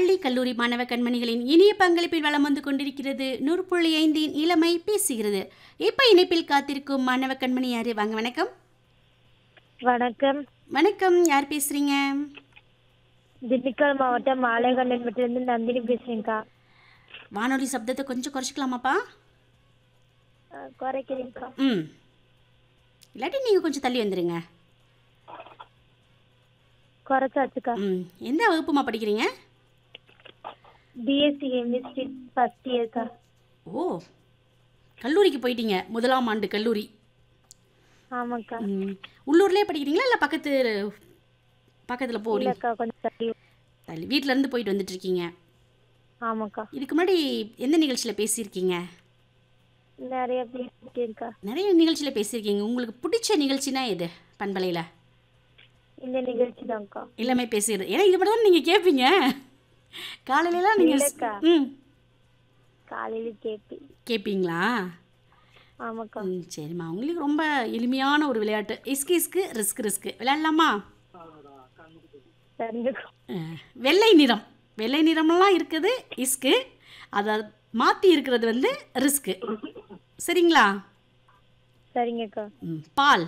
பள்ளி கல்லூரி மாணவ கண்மணிகளின் இனிய பங்களிப்பில் வளம் வந்து கொண்டிருக்கிறது நூறு புள்ளி ஐந்தின் இளமை பேசுகிறது இப்ப இணைப்பில் காத்திருக்கும் மாணவ கண்மணி யாரு வாங்க வணக்கம் வணக்கம் வணக்கம் யார் பேசுறீங்க திண்டுக்கல் மாவட்டம் மாலைகண்டன்பட்டிலிருந்து நந்தினி பேசுறேங்க்கா வானொலி சப்தத்தை கொஞ்சம் குறைச்சிக்கலாமாப்பா அஹ் குறைக்கிறேங்க்கா ம் இல்லாட்டி நீங்கள் கொஞ்சம் தள்ளி வந்துடுங்க குறைச்சாச்சுக்கா ம் எந்த வகுப்புமா படிக்கிறீங்க பிஎஸ்சி கெமிஸ்ட்ரி ஃபர்ஸ்ட் இயர்க்கா ஓ கல்லூரிக்கு போயிட்டீங்க முதலாம் ஆண்டு கல்லூரி ஆமாக்கா ம் உள்ளூர்லேயே படிக்கிறீங்களா இல்லை பக்கத்து பக்கத்தில் போறீங்க இல்லக்கா கொஞ்சம் தள்ளி தள்ளி வீட்டிலேருந்து போயிட்டு வந்துட்டு இருக்கீங்க ஆமாக்கா இதுக்கு முன்னாடி எந்த நிகழ்ச்சியில் பேசியிருக்கீங்க நிறைய பேசிருக்கேன்க்கா நிறைய நிகழ்ச்சியில் பேசியிருக்கீங்க உங்களுக்கு பிடிச்ச நிகழ்ச்சினா எது பண்பலையில் இந்த நிகழ்ச்சி தான்க்கா எல்லாமே பேசுகிறது ஏன்னா இது மட்டும் தான் நீங்கள் கேட்பீங்க காலையிலலாம் இல்லக்கா. நீங்கள் ம் காலையில கேட்பேன் கேட்பீங்களா ஆமாக்கா ம் சரிம்மா உங்களுக்கு ரொம்ப எளிமையான ஒரு விளையாட்டு இஸ்கு இஸ்கு ரிஸ்க் ரிஸ்க் விளையாடலாமா சரிங்கக்கா அஹ், வெள்ளை நிறம் வெள்ளை நிறமெல்லாம் இருக்குது இஸ்கு அதை மாற்றி இருக்கிறது வந்து ரிஸ்க்கு சரிங்களா சரிங்கக்கா ம், பால்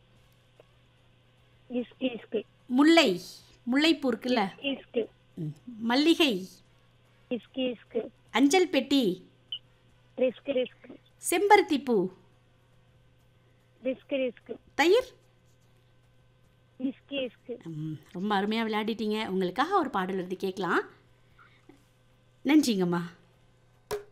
இஸ்கு இஸ்கு முல்லை முல்லைப்பூ இருக்குல்ல இஸ்கு ம், மல்லிகை இஸ்கு இஸ்கு அஞ்சல் பெட்டி ரிஸ்க் ரிஸ்க் செம்பருத்தி பூ ரிஸ்க் ரிஸ்க் தயிர் இஸ்கு இஸ்கு ம், ரொம்ப அருமையாக விளையாடிட்டீங்க உங்களுக்காக ஒரு பாடல் எழுதி கேட்கலாம் நன்றிங்கம்மா